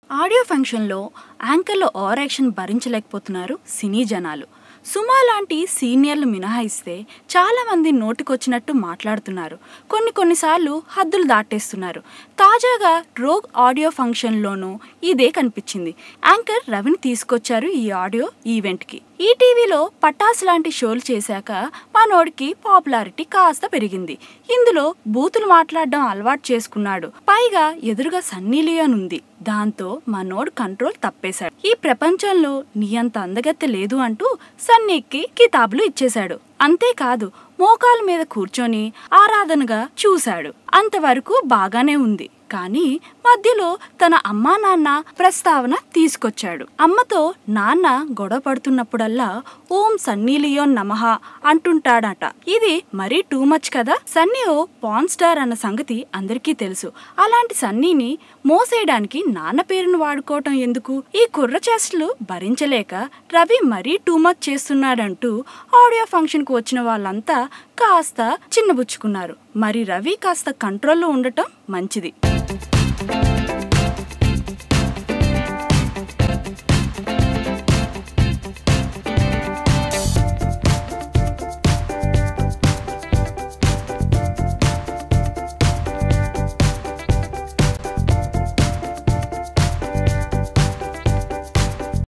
audio ఫంక్షన్లో యాంకర్ల over action భరించలేకపోతున్నారు సినీ జనాలు సుమా లాంటి సీనియర్లు మినహాయిస్తే చాలామంది నోటికొచ్చినట్టు మాట్లాడుతున్నారు కొన్ని కొన్నిసార్లు హద్దులు దాటేస్తున్నారు తాజాగా రోగ్ ఆడియో ఫంక్షన్లోనూ ఇదే కనిపించింది యాంకర్ రవిని తీసుకొచ్చారు ఈ ఆడియో ఈవెంట్కి ఈ టీవీలో పటాస్ లాంటి షోలు చేశాక మనోడికి పాపులారిటీ కాస్త పెరిగింది ఇందులో బూతులు మాట్లాడడం అలవాటు చేసుకున్నాడు పైగా ఎదురుగా సన్నీ లియోన్ ఉంది దాంతో మనోడు కంట్రోల్ తప్పేశాడు ఈ ప్రపంచంలో నీ అంత అందగత్తె లేదు అంటూ సన్నీకి కితాబులు ఇచ్చేశాడు అంతేకాదు మోకాల మీద కూర్చొని ఆరాధనగా చూశాడు అంతవరకు బాగానే ఉంది కానీ మధ్యలో తన అమ్మా నాన్న ప్రస్తావన తీసుకొచ్చాడు అమ్మతో నాన్న గొడవ పడుతున్నప్పుడల్లా ఓం సన్నీ లియోన్ నమః అంటుంటాడట ఇది మరీ టూ మచ్ కదా సన్నీ ఓ పాన్ స్టార్ అన్న సంగతి అందరికీ తెలుసు అలాంటి సన్నీని మోసేయడానికి నాన్న పేరును వాడుకోవటం ఎందుకు ఈ కుర్ర చేష్టలు భరించలేక రవి మరీ టూ మచ్ చేస్తున్నాడంటూ ఆడియో ఫంక్షన్కు వచ్చిన వాళ్ళంతా కాస్త చిన్నబుచ్చుకున్నారు మరి రవి కాస్త కంట్రోల్లో ఉండటం మంచిది